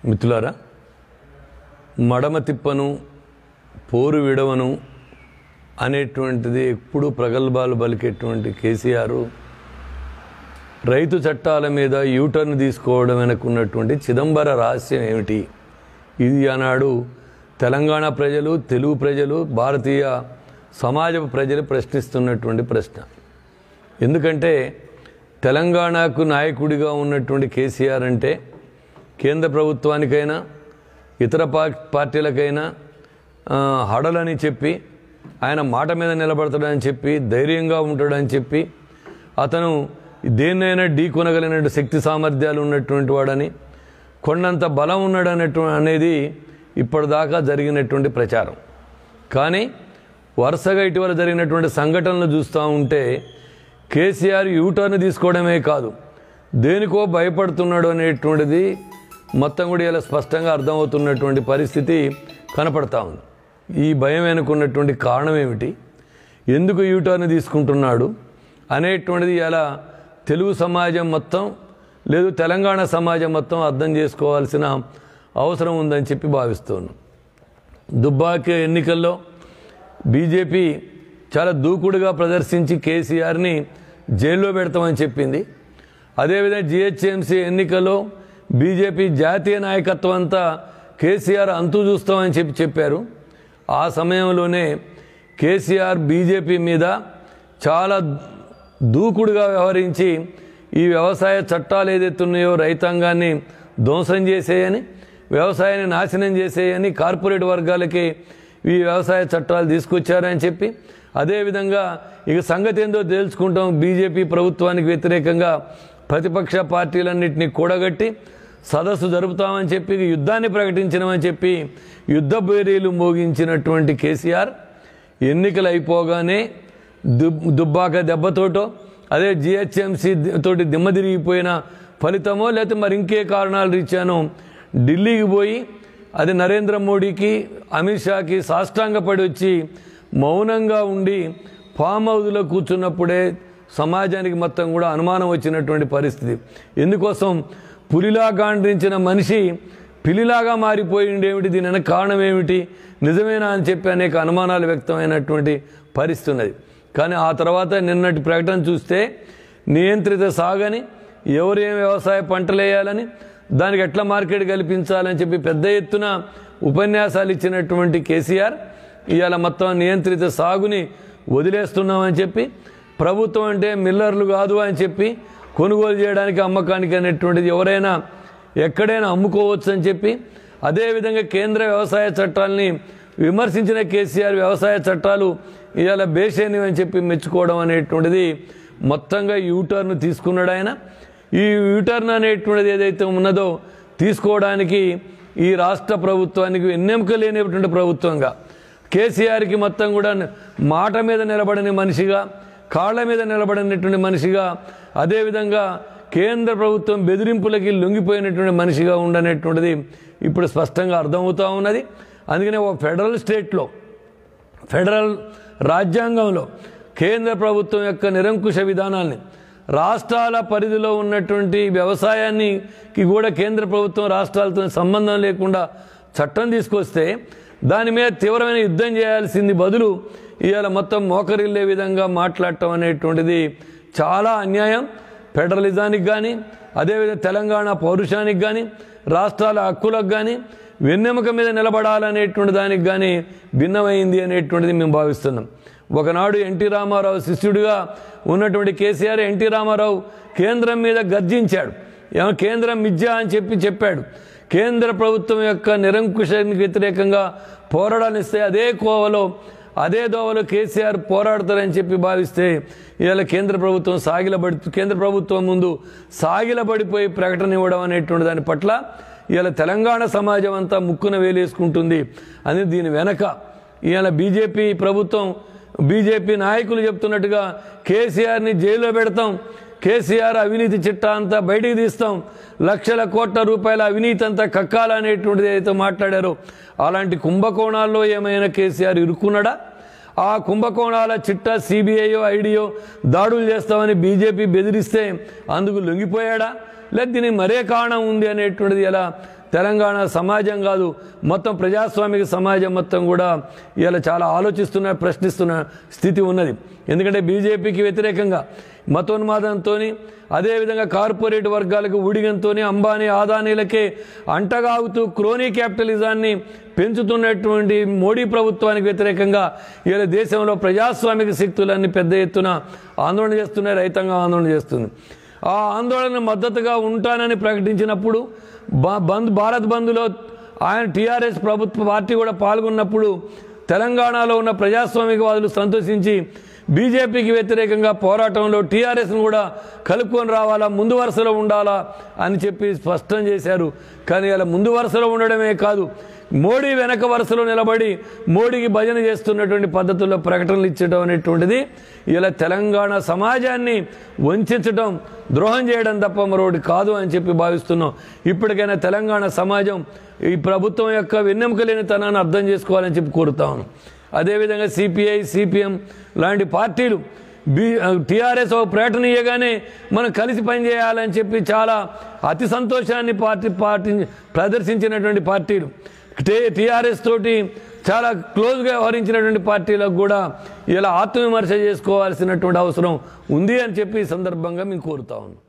మిత్రులారా మడమ తిప్పను పోరు విడవను అనేటువంటిది ఎప్పుడు ప్రగల్భాలు పలికేటువంటి కేసీఆర్ రైతు చట్టాల మీద యూటర్న్ తీసుకోవడం వెనకున్నటువంటి చిదంబర రహస్యం ఏమిటి ఇది ఆనాడు తెలంగాణ ప్రజలు తెలుగు ప్రజలు భారతీయ సమాజ ప్రజలు ప్రశ్నిస్తున్నటువంటి ప్రశ్న ఎందుకంటే తెలంగాణకు నాయకుడిగా ఉన్నటువంటి కేసీఆర్ అంటే కేంద్ర ప్రభుత్వానికైనా ఇతర పా- పార్టీలకైనా ఆ, హడలని చెప్పి ఆయన మాట మీద నిలబడతాడని చెప్పి ధైర్యంగా ఉంటాడని చెప్పి అతను దేన్నైనా ఢీ కొనగలిగిన శక్తి సామర్థ్యాలు ఉన్నటువంటి వాడని కొండంత బలం ఉన్నాడు అన్నట్టు అనేది ఇప్పటిదాకా జరిగినటువంటి ప్రచారం కానీ వరుసగా ఇటీవల జరిగినటువంటి సంఘటనలు చూస్తూ ఉంటే కేసీఆర్ యూటర్న్ తీసుకోవడమే కాదు దేనికో భయపడుతున్నాడు అనేటువంటిది మొత్తం కూడా ఇలా స్పష్టంగా అర్థమవుతున్నటువంటి పరిస్థితి కనపడతా ఉంది ఈ భయం వెనుకున్నటువంటి కారణం ఏమిటి ఎందుకు యూటర్న్ తీసుకుంటున్నాడు అనేటువంటిది ఇలా తెలుగు సమాజం మొత్తం లేదు తెలంగాణ సమాజం మొత్తం అర్థం చేసుకోవాల్సిన అవసరం ఉందని చెప్పి భావిస్తున్నాను దుబ్బాక ఎన్నికల్లో బీజేపీ చాలా దూకుడుగా ప్రదర్శించి కేసీఆర్ని జైల్లో పెడతామని చెప్పింది అదేవిధంగా జిహెచ్ఎంసీ ఎన్నికల్లో బీజేపీ జాతీయ నాయకత్వం అంతా కేసీఆర్ అంతు చూస్తామని చెప్పి చెప్పారు ఆ సమయంలోనే కేసీఆర్ బీజేపీ మీద చాలా దూకుడుగా వ్యవహరించి ఈ వ్యవసాయ చట్టాలు ఏదైతే ఉన్నాయో రైతాంగాన్ని ధ్వంసం చేసేయని వ్యవసాయాన్ని నాశనం చేసేయని కార్పొరేట్ వర్గాలకి ఈ వ్యవసాయ చట్టాలు తీసుకొచ్చారని చెప్పి అదేవిధంగా ఇక సంగతి ఏందో తేల్చుకుంటాం బీజేపీ ప్రభుత్వానికి వ్యతిరేకంగా ప్రతిపక్ష పార్టీలన్నింటినీ కూడగట్టి సదస్సు జరుపుతామని చెప్పి యుద్ధాన్ని ప్రకటించినామని చెప్పి యుద్ధ బేరీలు మోగించినటువంటి కేసీఆర్ ఎన్నికలు అయిపోగానే దుబ్ దుబ్బాక దెబ్బతోటో అదే జిహెచ్ఎంసీ తోటి దిమ్మ తిరిగిపోయిన ఫలితమో లేకపోతే మరి ఇంకే కారణాలు రీత్యానో ఢిల్లీకి పోయి అది నరేంద్ర మోడీకి అమిత్ షాకి సాష్టాంగపడి వచ్చి మౌనంగా ఉండి ఫామ్ హౌస్లో కూర్చున్నప్పుడే సమాజానికి మొత్తం కూడా అనుమానం వచ్చినటువంటి పరిస్థితి ఎందుకోసం పులిలా గాండ్రించిన మనిషి పిల్లిలాగా మారిపోయిండేమిటి దీని వెనక కారణం ఏమిటి నిజమేనా అని చెప్పి అనేక అనుమానాలు వ్యక్తమైనటువంటి పరిస్థితి ఉన్నది కానీ ఆ తర్వాత నిన్నటి ప్రకటన చూస్తే నియంత్రిత సాగని ఎవరు ఏం వ్యవసాయ పంటలు వేయాలని దానికి ఎట్లా మార్కెట్ కల్పించాలని చెప్పి పెద్ద ఎత్తున ఉపన్యాసాలు ఇచ్చినటువంటి కేసీఆర్ ఇవాళ మొత్తం నియంత్రిత సాగుని వదిలేస్తున్నామని చెప్పి ప్రభుత్వం అంటే మిల్లర్లు కాదు అని చెప్పి కొనుగోలు చేయడానికి అమ్మకానికి అనేటువంటిది ఎవరైనా ఎక్కడైనా అమ్ముకోవచ్చు అని చెప్పి అదేవిధంగా కేంద్ర వ్యవసాయ చట్టాలని విమర్శించిన కేసీఆర్ వ్యవసాయ చట్టాలు ఇవాళ బేషేని అని చెప్పి మెచ్చుకోవడం అనేటువంటిది మొత్తంగా యూటర్న్ తీసుకున్నాడు ఆయన ఈ యూటర్న్ అనేటువంటిది ఏదైతే ఉన్నదో తీసుకోవడానికి ఈ రాష్ట్ర ప్రభుత్వానికి ఎన్నెముక లేనటువంటి ప్రభుత్వంగా కేసీఆర్కి మొత్తం కూడా మాట మీద నిలబడని మనిషిగా కాళ్ళ మీద నిలబడినటువంటి మనిషిగా అదేవిధంగా కేంద్ర ప్రభుత్వం బెదిరింపులకి లొంగిపోయినటువంటి మనిషిగా ఉండనటువంటిది ఇప్పుడు స్పష్టంగా అర్థమవుతూ ఉన్నది అందుకనే ఒక ఫెడరల్ స్టేట్లో ఫెడరల్ రాజ్యాంగంలో కేంద్ర ప్రభుత్వం యొక్క నిరంకుశ విధానాల్ని రాష్ట్రాల పరిధిలో ఉన్నటువంటి వ్యవసాయానికి కూడా కేంద్ర ప్రభుత్వం రాష్ట్రాలతో సంబంధం లేకుండా చట్టం తీసుకొస్తే దాని మీద తీవ్రమైన యుద్ధం చేయాల్సింది బదులు ఇవాళ మొత్తం మోకరిల్లే విధంగా మాట్లాడటం అనేటువంటిది చాలా అన్యాయం ఫెడరలిజానికి కానీ అదేవిధంగా తెలంగాణ పౌరుషానికి కానీ రాష్ట్రాల హక్కులకు కానీ వెన్నెముక మీద నిలబడాలనేటువంటి దానికి కానీ భిన్నమైంది అనేటువంటిది మేము భావిస్తున్నాం ఒకనాడు ఎన్టీ రామారావు శిష్యుడిగా ఉన్నటువంటి కేసీఆర్ ఎన్టీ రామారావు కేంద్రం మీద గర్జించాడు ఏమో కేంద్రం మిథ్య అని చెప్పి చెప్పాడు కేంద్ర ప్రభుత్వం యొక్క నిరంకుశానికి వ్యతిరేకంగా పోరాడాలిస్తే అదే కోవలో అదే దోవలో కేసీఆర్ పోరాడతారని చెప్పి భావిస్తే ఇవాళ కేంద్ర ప్రభుత్వం సాగిలబడి కేంద్ర ప్రభుత్వం ముందు సాగిలబడిపోయి ప్రకటన ఇవ్వడం అనేటువంటి దాని పట్ల ఇవాళ తెలంగాణ సమాజం అంతా ముక్కున వేలేసుకుంటుంది అని దీని వెనక ఇవాళ బీజేపీ ప్రభుత్వం బీజేపీ నాయకులు చెప్తున్నట్టుగా కేసీఆర్ని జైల్లో పెడతాం కేసీఆర్ అవినీతి చిట్టా అంతా బయటికి తీస్తాం లక్షల కోట్ల రూపాయల అవినీతి అంతా కక్కాలనేటువంటిది ఏదైతే మాట్లాడారో అలాంటి కుంభకోణాల్లో ఏమైనా కేసీఆర్ ఇరుక్కున్నాడా ఆ కుంభకోణాల చిట్టా సిబిఐయో ఐడియో దాడులు చేస్తామని బీజేపీ బెదిరిస్తే అందుకు లొంగిపోయాడా లేదా దీనికి మరే కారణం ఉంది అనేటువంటిది ఎలా తెలంగాణ సమాజం కాదు మొత్తం ప్రజాస్వామిక సమాజం మొత్తం కూడా ఇలా చాలా ఆలోచిస్తున్న ప్రశ్నిస్తున్న స్థితి ఉన్నది ఎందుకంటే బీజేపీకి వ్యతిరేకంగా మతోన్మాదంతో అదేవిధంగా కార్పొరేట్ వర్గాలకు ఊడిగంతో అంబానీ ఆదానీలకే అంటగాగుతూ క్రోనీ క్యాపిటలిజాన్ని పెంచుతున్నటువంటి మోడీ ప్రభుత్వానికి వ్యతిరేకంగా ఇలా దేశంలో ప్రజాస్వామిక శక్తులన్నీ పెద్ద ఎత్తున ఆందోళన చేస్తున్నాయి రైతాంగం ఆందోళన చేస్తుంది ఆ ఆందోళన మద్దతుగా ఉంటానని ప్రకటించినప్పుడు బ- బంద్ భారత్ బంద్లో ఆయన టీఆర్ఎస్ ప్రభుత్వ పార్టీ కూడా పాల్గొన్నప్పుడు తెలంగాణలో ఉన్న ప్రజాస్వామికవాదులు సంతోషించి బీజేపీకి వ్యతిరేకంగా పోరాటంలో టీఆర్ఎస్ను కూడా కలుపుకొని రావాలా ముందు వరుసలో ఉండాలా అని చెప్పి స్పష్టం చేశారు కానీ అలా ముందు వరుసలో ఉండడమే కాదు మోడీ వెనక వరుసలో నిలబడి మోడీకి భజన చేస్తున్నటువంటి పద్ధతుల్లో ప్రకటనలు ఇచ్చడం అనేటువంటిది ఇలా తెలంగాణ సమాజాన్ని వంచడం ద్రోహం చేయడం తప్ప మరొకటి కాదు అని చెప్పి భావిస్తున్నాం ఇప్పటికైనా తెలంగాణ సమాజం ఈ ప్రభుత్వం యొక్క వెన్నెముక లేని తనాన్ని అర్థం చేసుకోవాలని చెప్పి కోరుతాను అదేవిధంగా సిపిఐ సిపిఎం లాంటి పార్టీలు బీ టీఆర్ఎస్ ఒక ప్రకటన ఇవ్వగానే మనం కలిసి పనిచేయాలని చెప్పి చాలా అతి సంతోషాన్ని పార్టీ పార్టీ ప్రదర్శించినటువంటి పార్టీలు టే టీఆర్ఎస్ తోటి చాలా క్లోజ్గా వ్యవహరించినటువంటి పార్టీలకు కూడా ఇలా ఆత్మవిమర్శ చేసుకోవాల్సినటువంటి అవసరం ఉంది అని చెప్పి ఈ సందర్భంగా మేము కోరుతా ఉన్నాం